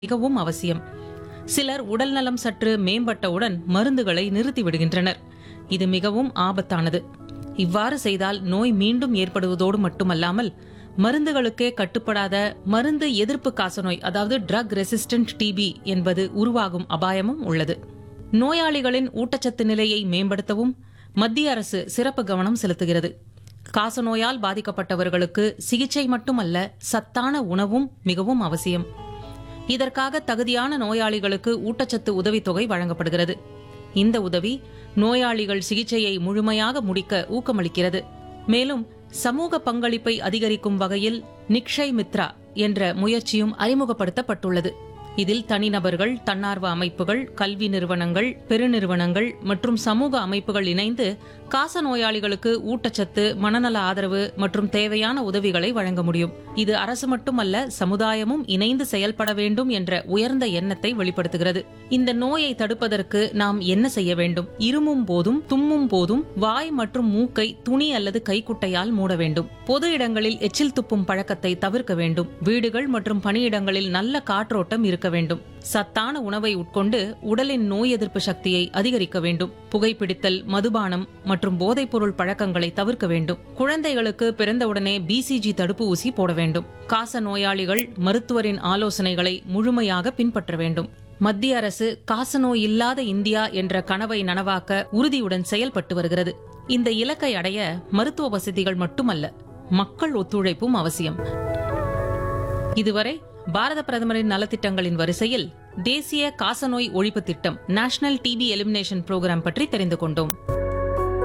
மிகவும் அவசியம் சிலர் உடல்நலம் சற்று மேம்பட்டவுடன் மருந்துகளை நிறுத்தி விடுகின்றனர் இது மிகவும் ஆபத்தானது இவ்வாறு செய்தால் நோய் மீண்டும் ஏற்படுவதோடு மட்டுமல்லாமல் மருந்துகளுக்கே கட்டுப்படாத மருந்து எதிர்ப்பு காசநோய் அதாவது ட்ரக் ரெசிஸ்டன்ட் டிபி என்பது உருவாகும் அபாயமும் உள்ளது நோயாளிகளின் ஊட்டச்சத்து நிலையை மேம்படுத்தவும் மத்திய அரசு சிறப்பு கவனம் செலுத்துகிறது காசநோயால் பாதிக்கப்பட்டவர்களுக்கு சிகிச்சை மட்டுமல்ல சத்தான உணவும் மிகவும் அவசியம் இதற்காக தகுதியான நோயாளிகளுக்கு ஊட்டச்சத்து உதவித்தொகை வழங்கப்படுகிறது இந்த உதவி நோயாளிகள் சிகிச்சையை முழுமையாக முடிக்க ஊக்கமளிக்கிறது மேலும் சமூக பங்களிப்பை அதிகரிக்கும் வகையில் நிக்ஷய் மித்ரா என்ற முயற்சியும் அறிமுகப்படுத்தப்பட்டுள்ளது இதில் தனிநபர்கள் தன்னார்வ அமைப்புகள் கல்வி நிறுவனங்கள் பெருநிறுவனங்கள் மற்றும் சமூக அமைப்புகள் இணைந்து காச நோயாளிகளுக்கு ஊட்டச்சத்து மனநல ஆதரவு மற்றும் தேவையான உதவிகளை வழங்க முடியும் இது அரசு மட்டுமல்ல சமுதாயமும் இணைந்து செயல்பட வேண்டும் என்ற உயர்ந்த எண்ணத்தை வெளிப்படுத்துகிறது இந்த நோயை தடுப்பதற்கு நாம் என்ன செய்ய வேண்டும் இருமும் போதும் தும்மும் போதும் வாய் மற்றும் மூக்கை துணி அல்லது கைக்குட்டையால் மூட வேண்டும் பொது இடங்களில் எச்சில் துப்பும் பழக்கத்தை தவிர்க்க வேண்டும் வீடுகள் மற்றும் பணியிடங்களில் நல்ல காற்றோட்டம் இருக்க வேண்டும் சத்தான உணவை உட்கொண்டு உடலின் நோய் எதிர்ப்பு சக்தியை அதிகரிக்க வேண்டும் புகைப்பிடித்தல் மதுபானம் மற்றும் போதைப்பொருள் பழக்கங்களை தவிர்க்க வேண்டும் குழந்தைகளுக்கு பிறந்தவுடனே பிசிஜி தடுப்பு ஊசி போட வேண்டும் காச நோயாளிகள் மருத்துவரின் ஆலோசனைகளை முழுமையாக பின்பற்ற வேண்டும் மத்திய அரசு காசநோய் இல்லாத இந்தியா என்ற கனவை நனவாக்க உறுதியுடன் செயல்பட்டு வருகிறது இந்த இலக்கை அடைய மருத்துவ வசதிகள் மட்டுமல்ல மக்கள் ஒத்துழைப்பும் அவசியம் இதுவரை பாரத பிரதமரின் நலத்திட்டங்களின் வரிசையில் தேசிய காசநோய் ஒழிப்பு திட்டம் நேஷனல் டிபி எலிமினேஷன் புரோகிராம் பற்றி தெரிந்து கொண்டோம்